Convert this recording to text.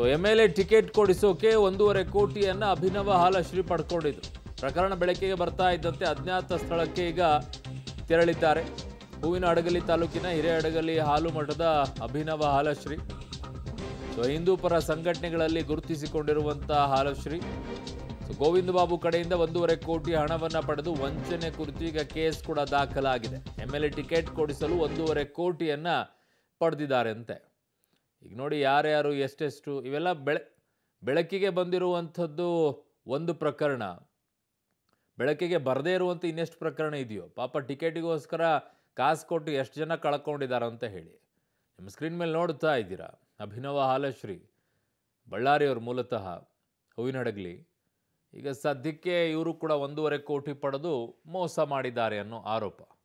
so M L A ticket ಕೊಡಿಸೋಕೆ ಒಂದೂವರೆ ಕೋಟಿಯನ್ನ ಅಭಿನವ ಹಾಲಶ್ರೀ ಪಡ್ಕೊಂಡಿದ್ರು ಪ್ರಕರಣ ಬೆಳಕಿಗೆ ಬರ್ತಾ ಇದ್ದಂತೆ ಅಜ್ಞಾತ ಸ್ಥಳಕ್ಕೆ ಈಗ ತೆರಳಿದ್ದಾರೆ ಹೂವಿನ ಹಡಗಲಿ ತಾಲೂಕಿನ ಹಿರೇಹಡಗಲಿ ಹಾಲು ಮಠದ ಅಭಿನವ ಹಾಲಶ್ರೀ ಸೊ ಹಿಂದೂ ಪರ ಸಂಘಟನೆಗಳಲ್ಲಿ ಗುರುತಿಸಿಕೊಂಡಿರುವಂತಹ ಹಾಲಶ್ರೀ ಸೊ ಗೋವಿಂದ ಬಾಬು ಕಡೆಯಿಂದ ಒಂದೂವರೆ ಕೋಟಿ ಹಣವನ್ನ ಪಡೆದು ವಂಚನೆ ಕುರಿತು ಈಗ ಕೇಸ್ ಕೂಡ ದಾಖಲಾಗಿದೆ ಎಮ್ ಎಲ್ ಎ ಟಿಕೆಟ್ ಕೊಡಿಸಲು ಒಂದೂವರೆ ಕೋಟಿಯನ್ನ ಪಡೆದಿದ್ದಾರೆ ಅಂತೆ ಈಗ ನೋಡಿ ಯಾರ್ಯಾರು ಎಷ್ಟೆಷ್ಟು ಇವೆಲ್ಲ ಬೆಳೆ ಬೆಳಕಿಗೆ ಬಂದಿರುವಂಥದ್ದು ಒಂದು ಪ್ರಕರಣ ಬೆಳಕಿಗೆ ಬರದೇ ಇರುವಂಥ ಇನ್ನೆಷ್ಟು ಪ್ರಕರಣ ಇದೆಯೋ ಪಾಪ ಟಿಕೆಟಿಗೋಸ್ಕರ ಕಾಸು ಕೊಟ್ಟು ಎಷ್ಟು ಜನ ಕಳ್ಕೊಂಡಿದ್ದಾರೆ ಅಂತ ಹೇಳಿ ನಿಮ್ಮ ಸ್ಕ್ರೀನ್ ಮೇಲೆ ನೋಡ್ತಾ ಇದ್ದೀರಾ ಅಭಿನವ ಹಾಲಶ್ರೀ ಬಳ್ಳಾರಿಯವರು ಮೂಲತಃ ಹೂವಿನಡಗಲಿ ಈಗ ಸದ್ಯಕ್ಕೆ ಇವರು ಕೂಡ ಒಂದೂವರೆ ಕೋಟಿ ಪಡೆದು ಮೋಸ ಮಾಡಿದ್ದಾರೆ ಅನ್ನೋ ಆರೋಪ